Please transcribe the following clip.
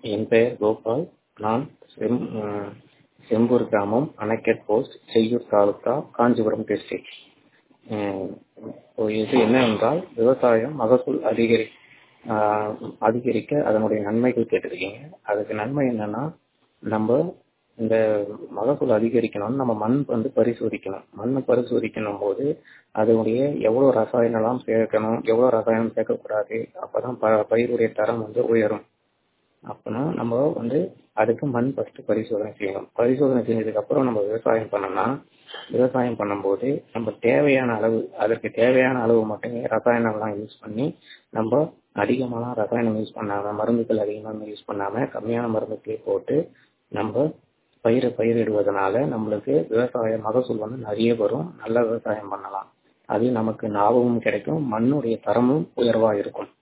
என் பெயர் கோபால் நான் செம் செம்பூர் கிராமம் அணைக்கட் போஸ்ட் செய்யூர் தாலுக்கா காஞ்சிபுரம் டிஸ்ட்ரிக்ட் இது என்னவென்றால் விவசாயம் மகசூல் அதிகரி அதிகரிக்க அதனுடைய நன்மைகள் கேட்டிருக்கீங்க அதுக்கு நன்மை என்னன்னா நம்ம இந்த மகசூல் அதிகரிக்கணும்னு நம்ம மண் வந்து பரிசோதிக்கணும் மண்ணை பரிசோதிக்கணும் போது அதனுடைய எவ்வளோ ரசாயனம்லாம் சேர்க்கணும் எவ்வளோ ரசாயனம் சேர்க்கக்கூடாது அப்பதான் ப பயிருடைய தரம் வந்து உயரும் அப்படின்னா நம்ம வந்து அதுக்கு மண் ஃபர்ஸ்ட் பரிசோதனை செய்யணும் பரிசோதனை செஞ்சதுக்கு அப்புறம் நம்ம விவசாயம் பண்ணோம்னா விவசாயம் பண்ணும்போது நம்ம தேவையான அளவு அதற்கு தேவையான அளவு மட்டுமே ரசாயனம்லாம் யூஸ் பண்ணி நம்ம அதிகமாலாம் ரசாயனம் யூஸ் பண்ணாம மருந்துகள் அதிகமாக யூஸ் பண்ணாம கம்மியான மருந்துகளே போட்டு நம்ம பயிரை பயிரிடுவதனால நம்மளுக்கு விவசாய மகசூல் வந்து நிறைய வரும் நல்ல விவசாயம் பண்ணலாம் அது நமக்கு லாபமும் கிடைக்கும் மண்ணுடைய தரமும் உயர்வா இருக்கும்